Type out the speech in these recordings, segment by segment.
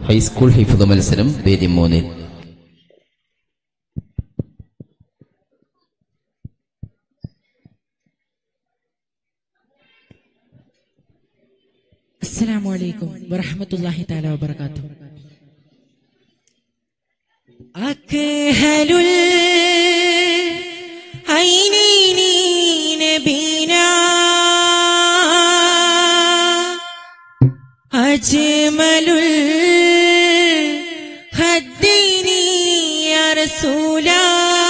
high school ഹിഫുദ് മത്സരം വേദി മൂന്നിൽ السلام عليكم ورحمة الله تعالى وبركاته أكهل العينين نبينا أجمل الخدين يا رسولا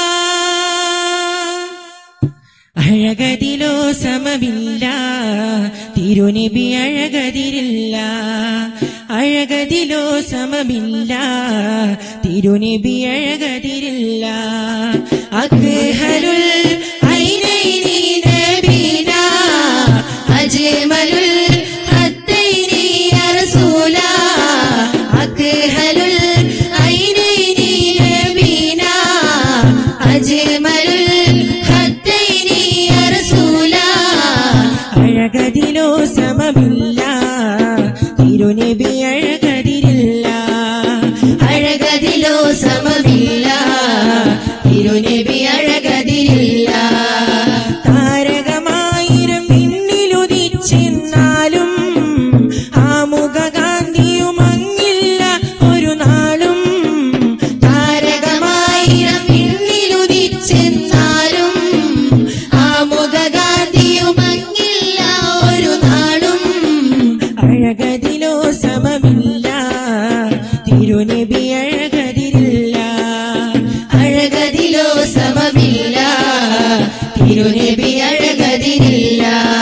അഴകതിലോ സമമില്ല തിരുനബി അഴകതിരില്ല അഴകതിലോ സമമില്ല തിരുനബി അഴകതിരില്ല അക്ഹലുൽ ഐനൈനി നബീന അജ്മലുൽ ഖത്തൈനി യാ റസൂല അക്ഹലുൽ ഐനൈനി നബീന അജ്മലുൽ ഖത്തൈനി യാ റസൂല അഴകതിലോ സമമില്ല തിരുനബി അഴകതിരില്ല അഴകതിലോ സമമില്ല തിരുനബി അഴകതിരില്ല താരകമായിരം പിന്നിലുദിച്ചെന്നാലും ആമുഖകാന്തിയും അങ്ങില്ല ഒരു നാളും താരകമായിരം പിന്നിലുദിച്ചെന്നാലും ആമുഖകാന്തിയും അങ്ങില്ല ഒരു നാളും അഴകതിലോ സമമില്ല തിരുനബി അഴകതിരില്ല അഴകതിലോ സമമില്ല തിരുനബി അഴകതിരില്ല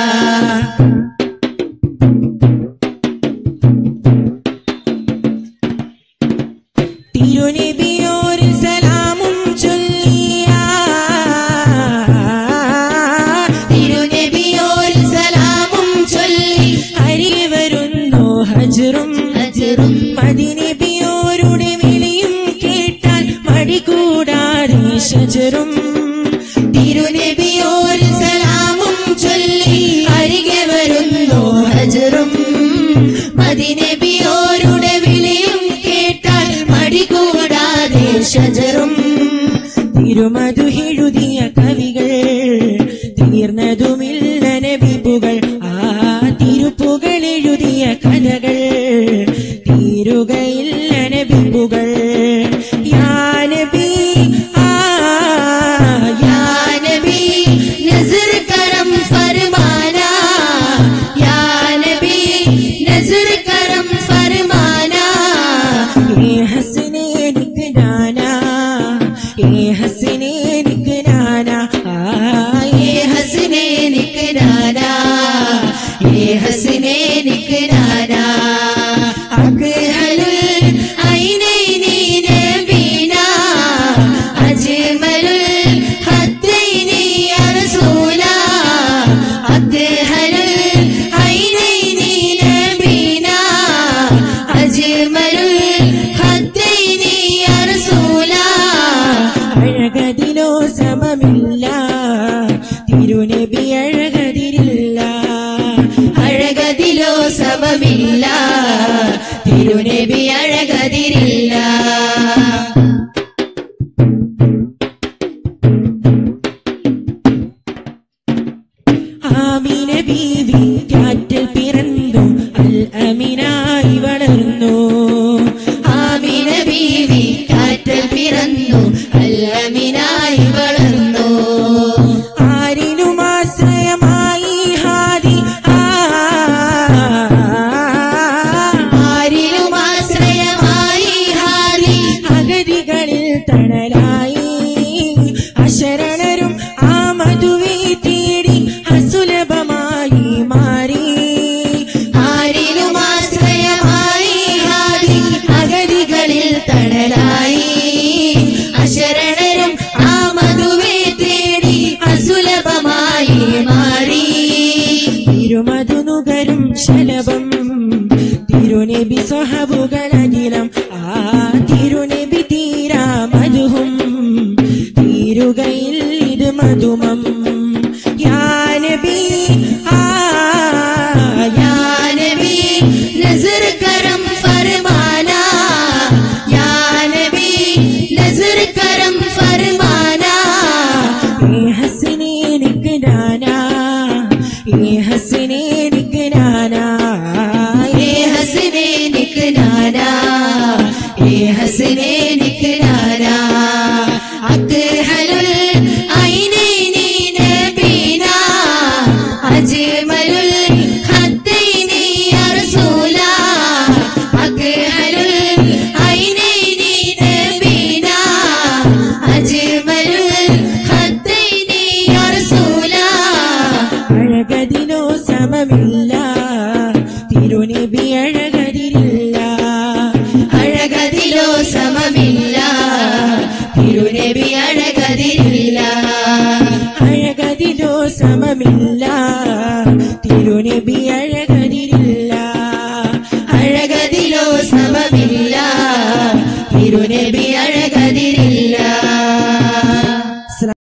തിരുനബിയോരിൽ സലാമും ചൊല്ലിയ തിരുനബിയോരിൽ സലാമും ചൊല്ലി അരികെ വരുന്നു ഹജറും ഹജറും മദിനബിയോരുടെ വിളിയും കേട്ടാൽ മടി കൂടാതെ ഷജറും തിരുനബിയോരിൽ സലാമും ചൊല്ലി അരികെ വരുന്നു ഹജറും മദിനബിയോരുടെ വിളിയും കേട്ടാൽ മടി കൂടാതെ ഷജറും തിരുമധുഹെഴുതിയ കവികൾ തീർന്നതുമില്ല നബിപ്പുകൾ ആ തിരുപ്പുകൾ എഴുതിയ കഥകൾ തീരുകയില്ല നബിപ്പുകൾ യാ നബി ആ യാ നബി നസർ കരം ഫർമാന യാ നബി നസർ കരം ഫർമാന ये हसने निकनाना ये हसने निकनाना आ, ये हसने निकनाना ये हसने निकनाना अकहलुल ऐनैनि नबीना अजमलुल खत्तैनि या रसूला अकहलुल ऐनैनि नबीना അജ്മലുൽ ഖത്തൈനി യാ റസൂല അഴകതിലോ സമമില്ല തിരുനബി അഴകതിരില്ല അഴകതിലോ സമമില്ല തിരുനബി അഴകതിരില്ല ആമിന ബീവി കാറ്റിൽ പിറന്നു അൽ അമിനായി വളർന്നു ആമിന ബീവി കാറ്റിൽ പിറന്നു അൽ അമിനായി വളർന്നു ആരിലും ആശ്രയമായി ഹാരി ആ ആരിലും ആശ്രയമായി ഹാരി അഗതികളിൽ തണലായി അശരണരും ആ മധുവി തേടി അസുലഭമായി മാറി ആരിലും ആശ്രയമായി ഹാരി അഗതികളിൽ തണലായി അശരണരും ആ മധുവെ തേടി അസുലഭമായി മാറി തിരുമധുനുകരും ശലഭം തിരുനബി സ്വഹബുകളനിലം ആ തിരുനബി തീരാ മധുഹും തീരുകയിൽ ഇത് മധുമം യാ നബി ആ യാ നബി നസർ കരം ഫർമാന ഈ ഹസനെ നിക്കനാനാ ഏ ഹസനെ നിക്കനാനാ ഏ ഹസനെ നിക്കനാനാ അക്ഹലുൽ ഐനൈനി നബീനാ അജ്മലുൽ ഖത്തൈനി യാ റസൂലാ അക്ഹലുൽ ഐനൈനി നബീനാ അജ്മലുൽ ഖത്തൈനി യാ റസൂലാ അഴകതിനോ സമമില്ല തിരുനബി അഴകതിരില്ല അഴകതിലോ സമമില്ല തിരുനബി അഴകതിരില്ല അഴകതിനോ സമമില്ല തിരുനബി